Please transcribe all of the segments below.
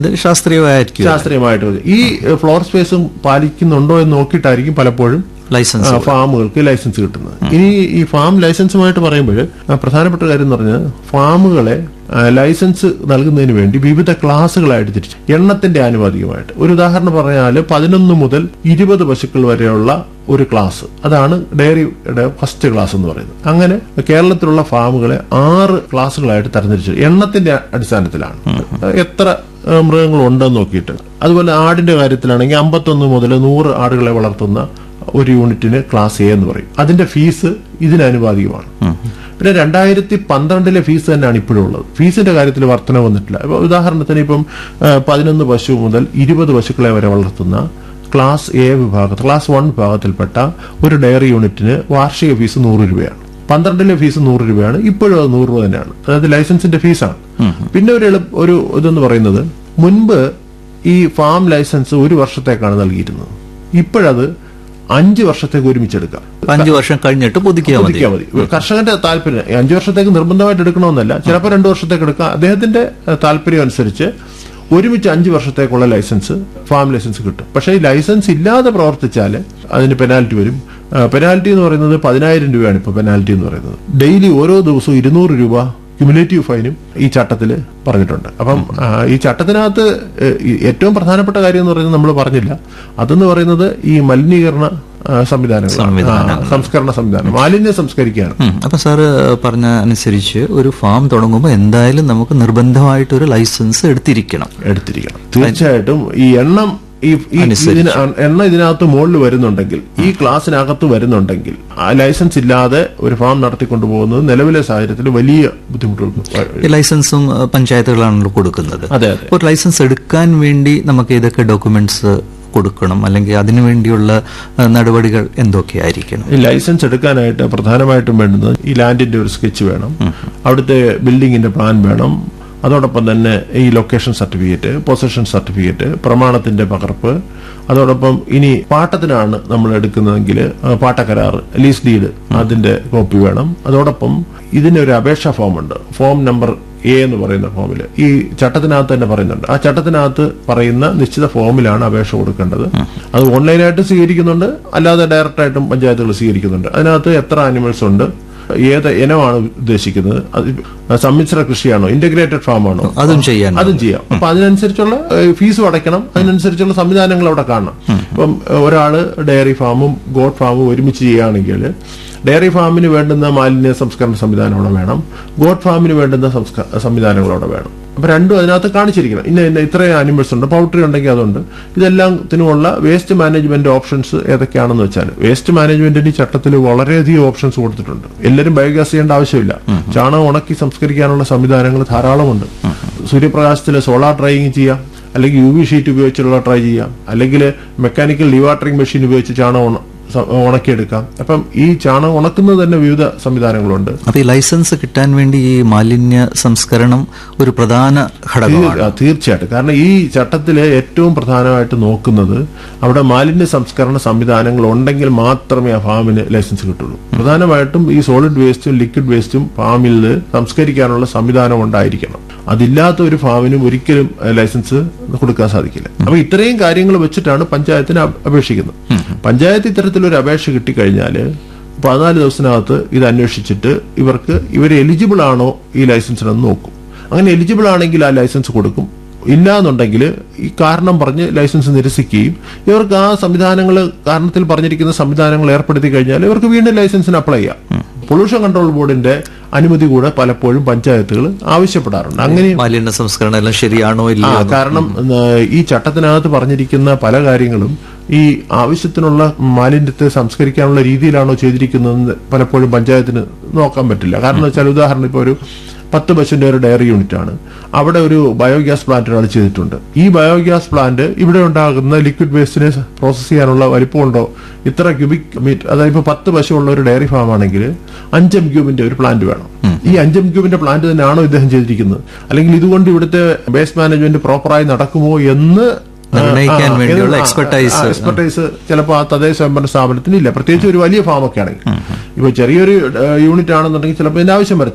ഇത് ശാസ്ത്രീയമായിരിക്കും ശാസ്ത്രീയമായിട്ട് മതി. ഈ ഫ്ലോർ സ്പേസും പാലിക്കുന്നുണ്ടോ എന്ന് നോക്കിയിട്ടായിരിക്കും പലപ്പോഴും ലൈസൻസ് ആ, ഫാമുകൾക്ക് ലൈസൻസ് കിട്ടുന്നത് ഇനി ഈ ഫാം ലൈസൻസുമായിട്ട് പറയുമ്പോൾ ആ, പ്രധാനപ്പെട്ട കാര്യം എന്ന് പറഞ്ഞാൽ ഫാമുകളെ ആ, ലൈസൻസ് നൽകുന്നതിന് വേണ്ടി വിവിധ ക്ലാസ്സുകളായിട്ട് തിരിച്ചു എണ്ണത്തിന്റെ ആനുപാതികമായിട്ട് ഒരു ഉദാഹരണം പറഞ്ഞാൽ പതിനൊന്ന് മുതൽ ഇരുപത് പശുക്കൾ വരെയുള്ള ഒരു ക്ലാസ് അതാണ് ഡയറിയുടെ ഫസ്റ്റ് ക്ലാസ് എന്ന് പറയുന്നത് അങ്ങനെ കേരളത്തിലുള്ള ഫാമുകളെ ആറ് ക്ലാസ്സുകളായിട്ട് തരംതിരിച്ചു എണ്ണത്തിന്റെ അടിസ്ഥാനത്തിലാണ് എത്ര ആ, മൃഗങ്ങൾ ഉണ്ടെന്ന് നോക്കിയിട്ട് അതുപോലെ ആടിന്റെ കാര്യത്തിലാണെങ്കിൽ അമ്പത്തൊന്ന് മുതൽ നൂറ് ആടുകളെ വളർത്തുന്ന ഒരു യൂണിറ്റിന് ക്ലാസ് എ എന്ന് പറയും അതിന്റെ ഫീസ് ഇതിനനുപാതികമാണ് പിന്നെ രണ്ടായിരത്തി പന്ത്രണ്ടിലെ ഫീസ് തന്നെയാണ് ഇപ്പോഴും ഉള്ളത് ഫീസിന്റെ കാര്യത്തിൽ വർധന വന്നിട്ടില്ല ഇപ്പൊ ഉദാഹരണത്തിന് ഇപ്പം ആ, പതിനൊന്ന് പശു മുതൽ ഇരുപത് പശുക്കളെ വരെ വളർത്തുന്ന ക്ലാസ് എ വിഭാഗത്തിൽ ക്ലാസ് വൺ വിഭാഗത്തിൽപ്പെട്ട ഒരു ഡയറി യൂണിറ്റിന് വാർഷിക ഫീസ് നൂറ് രൂപയാണ് പന്ത്രണ്ടിലെ ഫീസ് നൂറ് രൂപയാണ് ഇപ്പോഴും അത് നൂറ് രൂപ തന്നെയാണ് അതായത് ലൈസൻസിന്റെ ഫീസാണ് പിന്നെ ഒരു എളുപ്പ ഒരു ഇതെന്ന് പറയുന്നത് മുൻപ് ഈ ഫാം ലൈസൻസ് ഒരു വർഷത്തേക്കാണ് നൽകിയിരുന്നത് ഇപ്പോഴത് അഞ്ച് വർഷത്തേക്ക് ഒരുമിച്ചെടുക്കാം അഞ്ചു വർഷം കഴിഞ്ഞിട്ട് പുതുക്കിയാൽ മതി പുതുക്കിയാൽ മതി കർഷകന്റെ താല്പര്യം ഈ അഞ്ചു വർഷത്തേക്ക് നിർബന്ധമായിട്ട് എടുക്കണമെന്നല്ല ചിലപ്പോൾ രണ്ടു വർഷത്തേക്ക് എടുക്കാം അദ്ദേഹത്തിന്റെ ഏഹ്, താല്പര്യം അനുസരിച്ച് ഒരുമിച്ച് അഞ്ച് വർഷത്തേക്കുള്ള ലൈസൻസ് ഫാം ലൈസൻസ് കിട്ടും പക്ഷേ ഈ ലൈസൻസ് ഇല്ലാതെ പ്രവർത്തിച്ചാൽ അതിന് പെനാൽറ്റി വരും പെനാൽറ്റി എന്ന് പറയുന്നത് പതിനായിരം രൂപയാണ് ഇപ്പോൾ പെനാൽറ്റി എന്ന് പറയുന്നത് ഡെയിലി ഓരോ ദിവസവും ഇരുന്നൂറ് രൂപ ക്യുമുലേറ്റീവ് ഫൈനും ഈ ചട്ടത്തിൽ പറഞ്ഞിട്ടുണ്ട് അപ്പം ആ, ഈ ചട്ടത്തിനകത്ത് ഏഹ്, ഈ ഏറ്റവും പ്രധാനപ്പെട്ട കാര്യം എന്ന് പറയുന്നത് നമ്മൾ പറഞ്ഞില്ല അതെന്ന് പറയുന്നത് ഈ മലിനീകരണ ആ, സംവിധാനങ്ങളാണ് ആ, സംസ്കരണ സംവിധാനം മാലിന്യം സംസ്കരിക്കുകയാണ് ഉം. അപ്പൊ സാറ് പറഞ്ഞ അനുസരിച്ച് ഒരു ഫാം തുടങ്ങുമ്പോൾ എന്തായാലും നമുക്ക് നിർബന്ധമായിട്ട് ഒരു ലൈസൻസ് എടുത്തിരിക്കണം എടുത്തിരിക്കണം തീർച്ചയായിട്ടും ഈ എണ്ണം ഈ ഈ ഇതിന് എണ്ണ ഇതിനകത്ത് മുകളിൽ വരുന്നുണ്ടെങ്കിൽ ഈ ക്ലാസ്സിനകത്ത് വരുന്നുണ്ടെങ്കിൽ ആ ലൈസൻസ് ഇല്ലാതെ ഒരു ഫാം നടത്തിക്കൊണ്ടു പോകുന്നത് നിലവിലെ സാഹചര്യത്തിൽ വലിയ ബുദ്ധിമുട്ടുകൾ ഈ ലൈസൻസും ഏഹ്, പഞ്ചായത്തുകളാണല്ലോ കൊടുക്കുന്നത് അതെ അതെ ഒരു ലൈസൻസ് എടുക്കാൻ വേണ്ടി നമുക്ക് ഏതൊക്കെ ഡോക്യുമെന്റ്സ് കൊടുക്കണം അല്ലെങ്കിൽ അതിനു വേണ്ടിയുള്ള ഏഹ്, നടപടികൾ എന്തൊക്കെയായിരിക്കണം ഈ ലൈസൻസ് എടുക്കാനായിട്ട് പ്രധാനമായിട്ടും വേണ്ടുന്നത് ഈ ലാൻഡിന്റെ ഒരു സ്കെച്ച് വേണം അവിടുത്തെ ബിൽഡിങ്ങിന്റെ പ്ലാൻ വേണം അതോടൊപ്പം തന്നെ ഈ ലൊക്കേഷൻ സർട്ടിഫിക്കറ്റ് പൊസഷൻ സർട്ടിഫിക്കറ്റ് പ്രമാണത്തിന്റെ പകർപ്പ് അതോടൊപ്പം ഇനി പാട്ടത്തിനാണ് നമ്മൾ എടുക്കുന്നതെങ്കിൽ ആ, പാട്ടക്കരാർ ലീസ് ഡീഡ് അതിന്റെ കോപ്പി വേണം അതോടൊപ്പം ഇതിനൊരു അപേക്ഷാ ഫോം ഉണ്ട് ഫോം നമ്പർ എ എന്ന് പറയുന്ന ഫോമിൽ ഈ ചട്ടത്തിനകത്ത് തന്നെ പറയുന്നുണ്ട് ആ ചട്ടത്തിനകത്ത് പറയുന്ന നിശ്ചിത ഫോമിലാണ് അപേക്ഷ കൊടുക്കേണ്ടത് അത് ഓൺലൈനായിട്ട് സ്വീകരിക്കുന്നുണ്ട് അല്ലാതെ ഡയറക്റ്റ് ആയിട്ടും പഞ്ചായത്തുകൾ സ്വീകരിക്കുന്നുണ്ട് അതിനകത്ത് എത്ര ആനിമൽസ് ഉണ്ട് ഏത് ഇനമാണ് ഉദ്ദേശിക്കുന്നത് അത് സമ്മിശ്ര കൃഷിയാണോ ഇന്റഗ്രേറ്റഡ് ഫാം ആണോ അതും ചെയ്യാൻ അതും ചെയ്യാം അപ്പൊ അതിനനുസരിച്ചുള്ള ഏഹ്, ഫീസും അടയ്ക്കണം അതിനനുസരിച്ചുള്ള സംവിധാനങ്ങൾ അവിടെ കാണണം ഇപ്പം ഏഹ്, ഒരാള് ഡയറി ഫാമും ഗോഡ് ഫാമും ഒരുമിച്ച് ചെയ്യുകയാണെങ്കിൽ ഡയറി ഫാമിന് വേണ്ടുന്ന മാലിന്യ സംസ്കരണ സംവിധാനം അവിടെ വേണം ഗോഡ് ഫാമിന് വേണ്ടുന്ന സംസ്ക- സംവിധാനങ്ങൾ അവിടെ വേണം അപ്പൊ രണ്ടും അതിനകത്ത് കാണിച്ചിരിക്കണം ഇന്ന ഇന്ന ഇത്രയും ആനിമൽസ് ഉണ്ട് പൗൾട്രി ഉണ്ടെങ്കിൽ അതുണ്ട് ഇതെല്ലാത്തിനുമുള്ള വേസ്റ്റ് മാനേജ്മെന്റ് ഓപ്ഷൻസ് ഏതൊക്കെയാണെന്ന് വെച്ചാൽ വേസ്റ്റ് മാനേജ്മെന്റിന് ഈ ചട്ടത്തിൽ വളരെയധികം ഓപ്ഷൻസ് കൊടുത്തിട്ടുണ്ട് എല്ലാവരും ബയോഗ്യാസ് ചെയ്യേണ്ട ആവശ്യമില്ല ചാണകം ഉണക്കി സംസ്കരിക്കാനുള്ള സംവിധാനങ്ങൾ ധാരാളമുണ്ട് സൂര്യപ്രകാശത്തിൽ സോളാർ ഡ്രൈയിങ് ചെയ്യാം അല്ലെങ്കിൽ യു വി ഷീറ്റ് ഉപയോഗിച്ചുള്ള ട്രൈ ചെയ്യാം അല്ലെങ്കിൽ മെക്കാനിക്കൽ ഡിവാട്ടറിംഗ് മെഷീൻ ഉപയോഗിച്ച് ചാണകം ഉണ- സ- ഉണക്കിയെടുക്കാം അപ്പം ഈ ചാണകം ഉണക്കുന്നത് തന്നെ വിവിധ സംവിധാനങ്ങളുണ്ട് അപ്പൊ ഈ ലൈസൻസ് കിട്ടാൻ വേണ്ടി ഈ മാലിന്യ സംസ്കരണം ഒരു പ്രധാന ഘടകമാണ് തീർ- ആ, തീർച്ചയായിട്ടും കാരണം ഈ ചട്ടത്തില് ഏറ്റവും പ്രധാനമായിട്ട് നോക്കുന്നത് അവിടെ മാലിന്യ സംസ്കരണ സംവിധാനങ്ങൾ ഉണ്ടെങ്കിൽ മാത്രമേ ആ ഫാമിന് ലൈസൻസ് കിട്ടുള്ളൂ പ്രധാനമായിട്ടും ഈ സോളിഡ് വേസ്റ്റും ലിക്വിഡ് വേസ്റ്റും ഫാമിൽ സംസ്കരിക്കാനുള്ള സംവിധാനം ഉണ്ടായിരിക്കണം അതില്ലാത്ത ഒരു ഫാമിനും ഒരിക്കലും ഏഹ്, ലൈസൻസ് കൊടുക്കാൻ സാധിക്കില്ല അപ്പൊ ഇത്രയും കാര്യങ്ങൾ വെച്ചിട്ടാണ് പഞ്ചായത്തിന് അപ്- അപേക്ഷിക്കുന്നത് പഞ്ചായത്ത് ഇത്തരത്തിലൊരു അപേക്ഷ കിട്ടിക്കഴിഞ്ഞാല് പതിനാല് ദിവസത്തിനകത്ത് ഇത് അന്വേഷിച്ചിട്ട് ഇവർക്ക് ഇവർ എലിജിബിൾ ആണോ ഈ ലൈസൻസിനെന്ന് നോക്കും അങ്ങനെ എലിജിബിൾ ആണെങ്കിൽ ആ ലൈസൻസ് കൊടുക്കും ഇല്ല എന്നുണ്ടെങ്കിൽ ഈ കാരണം പറഞ്ഞ് ലൈസൻസ് നിരസിക്കുകയും ഇവർക്ക് ആ സംവിധാനങ്ങൾ കാരണത്തിൽ പറഞ്ഞിരിക്കുന്ന സംവിധാനങ്ങൾ ഏർപ്പെടുത്തി കഴിഞ്ഞാൽ ഇവർക്ക് വീണ്ടും ലൈസൻസിന് അപ്ലൈ ചെയ്യാം പൊല്യൂഷൻ കൺട്രോൾ ബോർഡിന്റെ അനുമതി കൂടെ പലപ്പോഴും പഞ്ചായത്തുകൾ ആവശ്യപ്പെടാറുണ്ട് അങ്ങനെ മാലിന്യ സംസ്കരണം എല്ലാം ശരിയാണോ ആ ഇല്ലയോ കാരണം ഏഹ്, ഈ ചട്ടത്തിനകത്ത് പറഞ്ഞിരിക്കുന്ന പല കാര്യങ്ങളും ഈ ആവശ്യത്തിനുള്ള മാലിന്യത്തെ സംസ്കരിക്കാനുള്ള രീതിയിലാണോ ചെയ്തിരിക്കുന്നതെന്ന് പലപ്പോഴും പഞ്ചായത്തിന് നോക്കാൻ പറ്റില്ല കാരണം എന്ന് വെച്ചാൽ ഉദാഹരണം ഇപ്പോൾ ഒരു പത്ത് പശുവിന്റെ ഒരു ഡയറി യൂണിറ്റ് ആണ് അവിടെ ഒരു ബയോഗ്യാസ് പ്ലാന്റ് ഒരാൾ ചെയ്തിട്ടുണ്ട് ഈ ബയോഗ്യാസ് പ്ലാന്റ് ഇവിടെ ഉണ്ടാകുന്ന ലിക്വിഡ് വേസ്റ്റിനെ പ്രോസസ് ചെയ്യാനുള്ള വലിപ്പമുണ്ടോ ഇത്ര ക്യൂബിക് മീറ്റർ അതായത് ഇപ്പൊ പത്ത് പശു ഉള്ള ഒരു ഡയറി ഫാം ആണെങ്കിൽ അഞ്ചം ക്യൂബിന്റെ ഒരു പ്ലാന്റ് വേണം ഈ അഞ്ചം ക്യൂബിന്റെ പ്ലാന്റ് തന്നെയാണോ ഇദ്ദേഹം ചെയ്തിരിക്കുന്നത് അല്ലെങ്കിൽ ഇതുകൊണ്ട് ഇവിടുത്തെ വേസ്റ്റ് മാനേജ്മെന്റ് പ്രോപ്പറായി നടക്കുമോ എന്ന് നിർണ്ണയിക്കാൻ വേണ്ടിയുള്ള expertise. എക്സ്പെർട്ടൈസ് ചിലപ്പോൾ ആ തദ്ദേശ സ്വയംഭരണ സ്ഥാപനത്തിന് ഇല്ല പ്രത്യേകിച്ച് ഒരു വലിയ ഫാം ഒക്കെ ആണെങ്കിൽ ഇപ്പൊ ചെറിയൊരു യൂണിറ്റ് ആണെന്നുണ്ടെങ്കിൽ ചിലപ്പോൾ ഇതിന്റെ ആവശ്യം വരത്തില്ല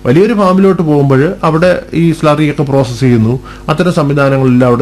വലിയൊരു ഫാമിലോട്ട് പോകുമ്പോൾ അവിടെ ഈ സ്ലറിയൊക്കെ പ്രോസസ്സ് ചെയ്യുന്നു അത്തരം സംവിധാനങ്ങളെല്ലാം അവിടെ